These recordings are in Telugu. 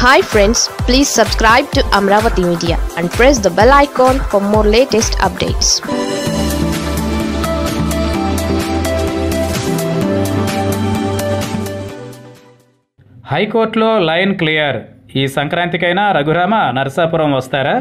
hi friends please subscribe to Amaravati media and press the bell icon for more latest updates హైకోర్టులో లైన్ క్లియర్ ఈ సంక్రాంతికైనా రఘురామ నరసాపురం వస్తారా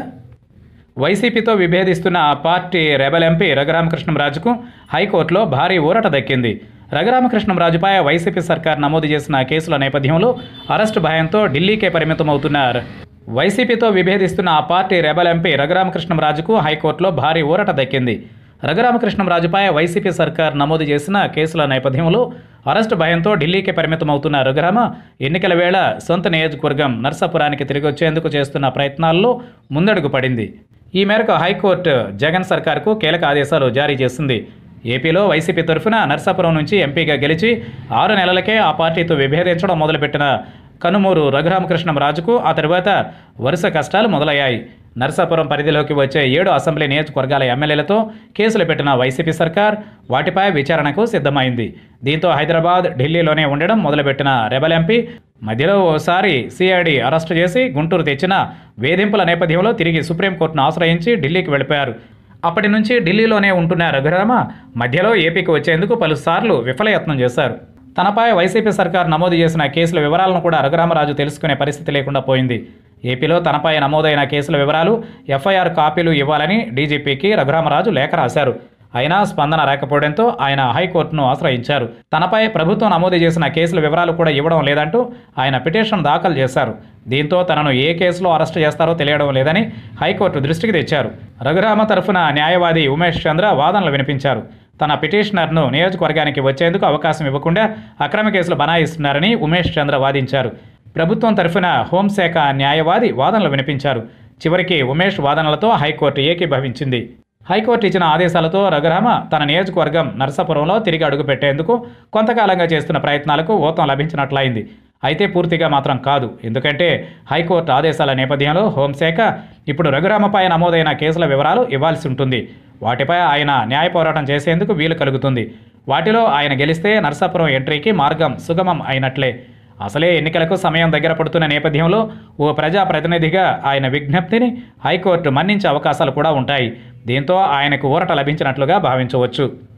వైసీపీతో విభేదిస్తున్న ఆ పార్టీ రెబల్ ఎంపీ రఘురామకృష్ణంరాజుకు హైకోర్టులో భారీ ఊరట దక్కింది రఘురామకృష్ణంరాజుపై వైసీపీ సర్కార్ నమోదు చేసిన కేసుల నేపథ్యంలో అరెస్టు భయంతో ఢిల్లీకే పరిమితమవుతున్నారు వైసీపీతో విభేదిస్తున్న ఆ పార్టీ రెబల్ ఎంపీ రఘురామకృష్ణంరాజుకు హైకోర్టులో భారీ ఊరట దక్కింది రఘురామకృష్ణంరాజుపై వైసీపీ సర్కార్ నమోదు చేసిన కేసుల నేపథ్యంలో అరెస్టు భయంతో ఢిల్లీకి పరిమితమవుతున్న రఘురామ ఎన్నికల వేళ సొంత నియోజకవర్గం నర్సాపురానికి తిరిగి వచ్చేందుకు చేస్తున్న ప్రయత్నాల్లో ముందడుగు పడింది ఈ మేరకు హైకోర్టు జగన్ సర్కార్కు కీలక ఆదేశాలు జారీ చేసింది ఏపీలో వైసీపీ తరఫున నర్సాపురం నుంచి ఎంపీగా గెలిచి ఆరు నెలలకే ఆ పార్టీతో విభేదించడం మొదలుపెట్టిన కనుమూరు రఘురామకృష్ణంరాజుకు ఆ తర్వాత వరుస కష్టాలు మొదలయ్యాయి నర్సాపురం పరిధిలోకి వచ్చే ఏడు అసెంబ్లీ నియోజకవర్గాల ఎమ్మెల్యేలతో కేసులు పెట్టిన వైసీపీ సర్కార్ వాటిపై విచారణకు సిద్ధమైంది దీంతో హైదరాబాద్ ఢిల్లీలోనే ఉండడం మొదలుపెట్టిన రెబల్ ఎంపీ మధ్యలో ఓసారి సిఐడి అరెస్టు చేసి గుంటూరు తెచ్చిన వేధింపుల నేపథ్యంలో తిరిగి సుప్రీంకోర్టును ఆశ్రయించి ఢిల్లీకి వెళ్ళిపోయారు అప్పటి నుంచి ఢిల్లీలోనే ఉంటున్న రఘురామ మధ్యలో ఏపీకి వచ్చేందుకు పలుసార్లు విఫలయత్నం చేశారు తనపై వైసీపీ సర్కార్ నమోదు చేసిన కేసుల వివరాలను కూడా రఘురామరాజు తెలుసుకునే పరిస్థితి లేకుండా పోయింది ఏపీలో తనపై నమోదైన కేసుల వివరాలు ఎఫ్ఐఆర్ కాపీలు ఇవ్వాలని డీజీపీకి రఘురామరాజు లేఖ రాశారు అయినా స్పందన రాకపోవడంతో ఆయన హైకోర్టును ఆశ్రయించారు తనపై ప్రభుత్వం నమోదు చేసిన కేసుల వివరాలు కూడా ఇవ్వడం లేదంటూ ఆయన పిటిషన్ దాఖలు చేశారు దీంతో తనను ఏ కేసులో అరెస్టు చేస్తారో తెలియడం లేదని హైకోర్టు దృష్టికి తెచ్చారు రఘురామ తరఫున న్యాయవాది ఉమేష్ చంద్ర వాదనలు వినిపించారు తన పిటిషనర్ను నియోజకవర్గానికి వచ్చేందుకు అవకాశం ఇవ్వకుండా అక్రమ కేసులు బనాయిస్తున్నారని ఉమేష్ చంద్ర వాదించారు ప్రభుత్వం తరఫున హోంశాఖ న్యాయవాది వాదనలు వినిపించారు చివరికి ఉమేష్ వాదనలతో హైకోర్టు ఏకీభవించింది హైకోర్టు ఇచ్చిన ఆదేశాలతో రఘురామ తన నియోజకవర్గం నరసాపురంలో తిరిగి అడుగుపెట్టేందుకు కొంతకాలంగా చేస్తున్న ప్రయత్నాలకు ఊతం లభించినట్లయింది అయితే పూర్తిగా మాత్రం కాదు ఎందుకంటే హైకోర్టు ఆదేశాల నేపథ్యంలో హోంశాఖ ఇప్పుడు రఘురామపై నమోదైన కేసుల వివరాలు ఇవ్వాల్సి ఉంటుంది వాటిపై ఆయన న్యాయ పోరాటం చేసేందుకు వీలు కలుగుతుంది వాటిలో ఆయన గెలిస్తే నరసాపురం ఎంట్రీకి మార్గం సుగమం అయినట్లే అసలే ఎన్నికలకు సమయం దగ్గర పడుతున్న నేపథ్యంలో ఓ ప్రజాప్రతినిధిగా ఆయన విజ్ఞప్తిని హైకోర్టు మన్నించే అవకాశాలు కూడా ఉంటాయి దీంతో ఆయనకు ఊరట లభించినట్లుగా భావించవచ్చు